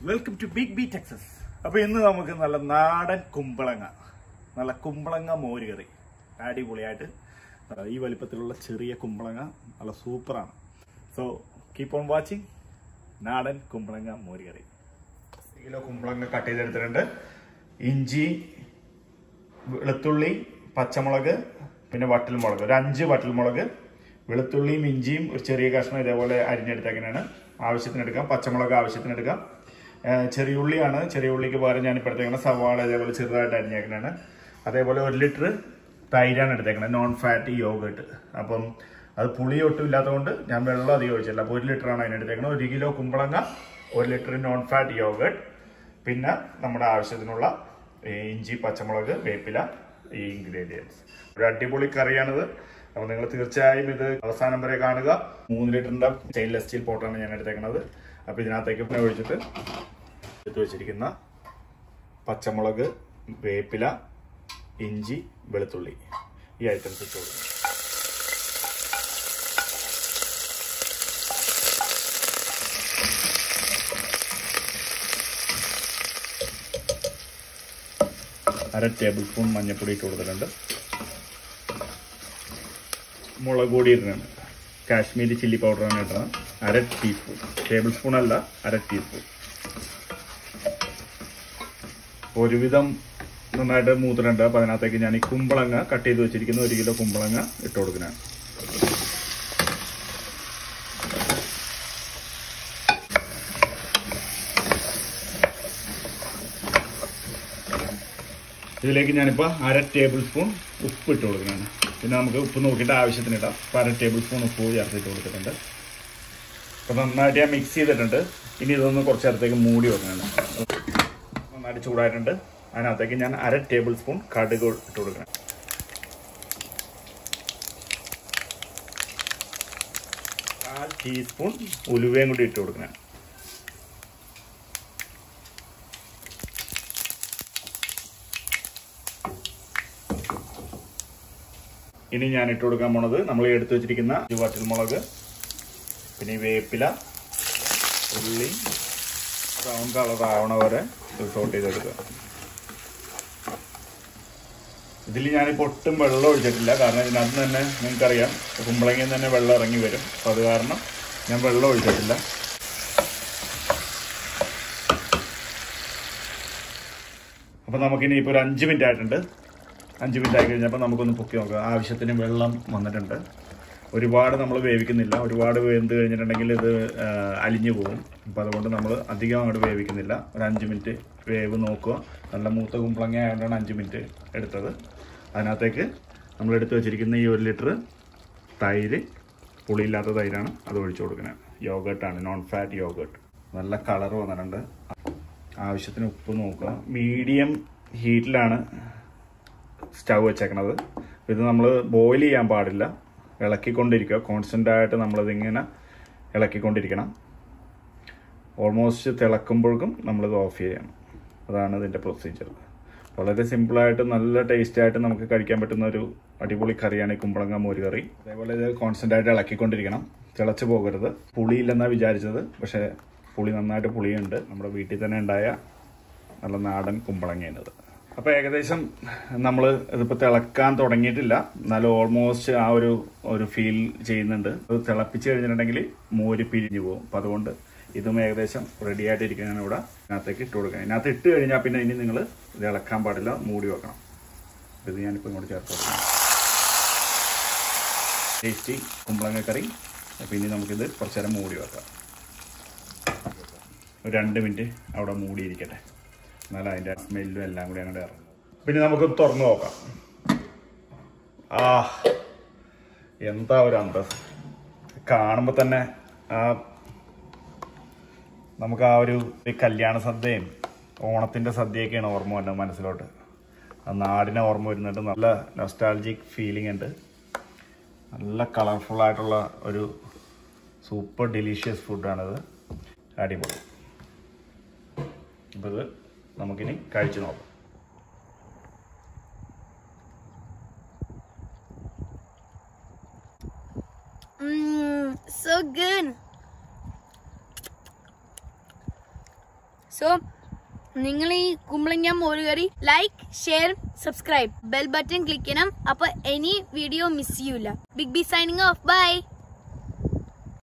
Welcome to big B Texas അപ്പൊ ഇന്ന് നമുക്ക് നല്ല നാടൻ കുമ്പളങ്ങ നല്ല കുമ്പളങ്ങ മോര് കറി അടിപൊളിയായിട്ട് ആ, ഈ വലിപ്പത്തിലുള്ള ചെറിയ കുമ്പളങ്ങ നല്ല സൂപ്പറാണ് സോ കീപ്പ് ഓൺ വാച്ചിങ് നാടൻ കുമ്പളങ്ങ മോര് കറി കിലോ കുമ്പളങ്ങ കട്ട് ചെയ്തെടുത്തിട്ടുണ്ട് ഇഞ്ചി വെളുത്തുള്ളി പച്ചമുളക് പിന്നെ വട്ടൽമുളക് ഒരു അഞ്ച് വട്ടൽമുളക് വെളുത്തുള്ളിയും ഇഞ്ചിയും ഒരു ചെറിയ കഷ്ണം ഇതേപോലെ അരിഞ്ഞെടുത്തേക്കനാണ് ആവശ്യത്തിന് എടുക്കാം പച്ചമുളക് ആവശ്യത്തിന് എടുക്കാം ഏഹ് ചെറിയ ഉള്ളിയാണ് ചെറിയ ഉള്ളിക്ക് പകരം ഞാൻ ഇപ്പോഴത്തേക്കാണ് സവാള ഇതേപോലെ ചെറുതായിട്ട് അരിഞ്ഞേക്കണാണ് അതേപോലെ ഒരു ലിറ്റർ തൈരാണ് എടുത്തേക്കണത് നോൺ ഫാറ്റ് യോഗട്ട് അപ്പം അത് പുളി ഒട്ടും ഇല്ലാത്തതുകൊണ്ട് ഞാൻ വെള്ളം അധികം ഒഴിച്ചില്ല അപ്പോൾ ഒരു ലിറ്ററാണ് അതിനെടുത്തേക്കണത് ഒരു കിലോ കുമ്പളങ്ങ ഒരു ലിറ്റർ നോൺ ഫാറ്റ് യോഗട്ട് പിന്നെ നമ്മുടെ ആവശ്യത്തിനുള്ള ഈ ഇഞ്ചി പച്ചമുളക് വേപ്പില ഈ ഇൻഗ്രീഡിയൻസ് ഒരു അടിപൊളി കറിയാണിത് അപ്പോൾ നിങ്ങൾ തീർച്ചയായും ഇത് അവസാനം വരെ കാണുക മൂന്ന് ലിറ്ററിന്റെ സ്റ്റെയിൻലെസ് സ്റ്റീൽ പോട്ടാണ് ഞാൻ എടുത്തേക്കുന്നത് അപ്പോൾ ഇതിനകത്തേക്ക് പിന്നെ ഒഴിച്ചിട്ട് എടുത്ത് വെച്ചിരിക്കുന്ന പച്ചമുളക് വേപ്പില ഇഞ്ചി വെളുത്തുള്ളി ഈ ഐറ്റംസ് ഇട്ട് കൊടുക്കും അര ടേബിൾ സ്പൂൺ മഞ്ഞൾപ്പൊടി ഇട്ട് കൊടുത്തിട്ടുണ്ട് മുളക് പൊടി ഇടുന്നുണ്ട് കാശ്മീരി ചില്ലി പൗഡറാണ് ഇടുന്നത് അര ടീസ്പൂൺ ടേബിൾ സ്പൂൺ അല്ല അര ടീസ്പൂൺ ഒരുവിധം നന്നായിട്ട് മൂത്തിട്ടുണ്ട് അപ്പം അതിനകത്തേക്ക് ഞാൻ ഈ കുമ്പളങ്ങ കട്ട് ചെയ്ത് വെച്ചിരിക്കുന്ന ഒരു കിലോ കുമ്പളങ്ങ ഇട്ട് കൊടുക്കുന്നതാണ് ഇതിലേക്ക് ഞാനിപ്പോൾ അര ടേബിൾ സ്പൂൺ ഉപ്പ് ഇട്ട് കൊടുക്കുന്നതാണ് പിന്നെ നമുക്ക് ഉപ്പ് നോക്കിയിട്ട് ആവശ്യത്തിന് ഇടാം അപ്പോൾ അര ടേബിൾ സ്പൂൺ ഉപ്പ് ചേർത്തിട്ട് കൊടുത്തിട്ടുണ്ട് അപ്പോൾ നന്നായിട്ട് ഞാൻ മിക്സ് ചെയ്തിട്ടുണ്ട് ഇനി ഇതൊന്ന് കുറച്ച് നേരത്തേക്ക് മൂടി വെക്കണം നന്നായിട്ട് ചൂടായിട്ടുണ്ട് അതിനകത്തേക്ക് ഞാൻ അര ടേബിൾ സ്പൂൺ കടുക് ഇട്ട് കൊടുക്കണം കാൽ ടീസ്പൂൺ ഉലുവയും കൂടി ഇട്ട് കൊടുക്കണം ഇനി ഞാൻ ഇട്ട് കൊടുക്കാൻ പോണത് നമ്മൾ എടുത്തു വെച്ചിരിക്കുന്ന ഈ വറ്റൽമുളക് പിന്നെ ഈ വേപ്പില ഉള്ളി ബ്രൗൺ കളർ ആവണ വരെ ഇത് സോട്ട് ചെയ്തെടുക്കുക ഇതിൽ ഞാനിപ്പോൾ ഒട്ടും വെള്ളം ഒഴിച്ചിട്ടില്ല കാരണം ഇതിനകത്ത് തന്നെ നിങ്ങൾക്കറിയാം കുമ്പളങ്ങിൽ തന്നെ വെള്ളം ഇറങ്ങി വരും അപ്പോൾ അത് കാരണം ഞാൻ വെള്ളം ഒഴിച്ചിട്ടില്ല അപ്പോൾ നമുക്കിനി ഇപ്പോൾ ഒരു അഞ്ച് മിനിറ്റ് ആയിട്ടുണ്ട് അഞ്ച് മിനിറ്റ് ആയി കഴിഞ്ഞപ്പോൾ നമുക്കൊന്ന് പൊക്കി നോക്കാം ആവശ്യത്തിന് വെള്ളം വന്നിട്ടുണ്ട് ഒരുപാട് നമ്മൾ വേവിക്കുന്നില്ല ഒരുപാട് വെന്ത് കഴിഞ്ഞിട്ടുണ്ടെങ്കിൽ ഇത് ആ, അലിഞ്ഞു പോകും അപ്പോൾ അതുകൊണ്ട് നമ്മൾ അധികം അങ്ങോട്ട് വേവിക്കുന്നില്ല ഒരു അഞ്ച് മിനിറ്റ് വേവ് നോക്കുക നല്ല മൂത്ത കുമ്പളങ്ങ ആയതുകൊണ്ടാണ് അഞ്ച് മിനിറ്റ് എടുത്തത് അതിനകത്തേക്ക് നമ്മൾ എടുത്ത് വെച്ചിരിക്കുന്ന ഈ ഒരു ലിറ്റർ തൈര് പുളിയില്ലാത്ത തൈരാണ് അത് ഒഴിച്ചു കൊടുക്കുന്നത് യോഗട്ടാണ് നോൺ ഫാറ്റ് യോഗട്ട് നല്ല കളർ വന്നിട്ടുണ്ട് ആവശ്യത്തിന് ഉപ്പ് നോക്കുക മീഡിയം ഹീറ്റിലാണ് സ്റ്റൗ വെച്ചേക്കണത് ഇത് നമ്മൾ ബോയിൽ ചെയ്യാൻ പാടില്ല ഇളക്കിക്കൊണ്ടിരിക്കുക കോൺസ്റ്റൻ്റ് ആയിട്ട് നമ്മളിതിങ്ങനെ ഇളക്കിക്കൊണ്ടിരിക്കണം ഓൾമോസ്റ്റ് തിളക്കുമ്പോഴേക്കും നമ്മളിത് ഓഫ് ചെയ്യണം അതാണ് ഇതിൻ്റെ പ്രൊസീജിയർ വളരെ സിമ്പിളായിട്ട് നല്ല ടേസ്റ്റ് ആയിട്ട് നമുക്ക് കഴിക്കാൻ പറ്റുന്ന ഒരു അടിപൊളി കറിയാണ് ഈ കുമ്പളങ്ങ മോര് കറി അതേപോലെ ഇത് കോൺസ്റ്റൻ്റ് ആയിട്ട് ഇളക്കിക്കൊണ്ടിരിക്കണം തിളച്ച് പോകരുത് പുളിയില്ലെന്നാണ് വിചാരിച്ചത് പക്ഷേ പുളി നന്നായിട്ട് പുളിയുണ്ട് നമ്മുടെ വീട്ടിൽ തന്നെ ഉണ്ടായ നല്ല നാടൻ കുമ്പളങ്ങയാണിത് അപ്പോൾ ഏകദേശം നമ്മൾ ഇതിപ്പോൾ തിളക്കാൻ തുടങ്ങിയിട്ടില്ല എന്നാലും ഓൾമോസ്റ്റ് ആ ഒരു ഒരു ഫീൽ ചെയ്യുന്നുണ്ട് അത് തിളപ്പിച്ച് കഴിഞ്ഞിട്ടുണ്ടെങ്കിൽ മോര് പിരിഞ്ഞു പോകും അപ്പം അതുകൊണ്ട് ഇതും ഏകദേശം റെഡി ആയിട്ടിരിക്കുകയാണ് ഇവിടെ ഇതിനകത്തേക്ക് ഇട്ട് കൊടുക്കുക ഇതിനകത്ത് ഇട്ട് കഴിഞ്ഞാൽ പിന്നെ ഇനി നിങ്ങൾ ഇത് ഇളക്കാൻ പാടില്ല മൂടി വെക്കണം ഇത് ഞാനിപ്പോൾ ഇങ്ങോട്ട് ചേർത്ത് കൊടുക്കണം ടേസ്റ്റി കുമ്പളങ്ങ കറി അപ്പോൾ ഇനി നമുക്കിത് കുറച്ച് നേരം മൂടി വെക്കാം ഒരു രണ്ട് മിനിറ്റ് അവിടെ മൂടിയിരിക്കട്ടെ എന്നാലും അതിൻ്റെ സ്മെല്ലും എല്ലാം കൂടി അങ്ങോട്ട് ഇറങ്ങും പിന്നെ നമുക്ക് തുറന്നു നോക്കാം ആ എന്താ ഒരു അന്തസ് കാണുമ്പോൾ തന്നെ ആ നമുക്ക് ആ ഒരു ഈ കല്യാണ സദ്യയും ഓണത്തിൻ്റെ സദ്യയൊക്കെയാണ് ഓർമ്മ വരുന്നത് മനസ്സിലോട്ട് ആ നാടിനെ ഓർമ്മ വരുന്നുണ്ട് നല്ല നൊസ്റ്റാൾജിക് ഫീലിംഗ് ഉണ്ട് നല്ല കളർഫുൾ ആയിട്ടുള്ള ഒരു സൂപ്പർ ഡെലീഷ്യസ് ഫുഡാണിത് അടിപൊളി അപ്പോൾ ഇത് നമുക്കിനി കഴിച്ചു നോക്കാം Mmm, so good. സോ നിങ്ങൾ ഈ കുമ്പളങ്ങ മോരുകറി like share subscribe bell button click ചെയ്യണം അപ്പൊ എനി വീഡിയോ മിസ് ചെയ്യൂല big B signing off by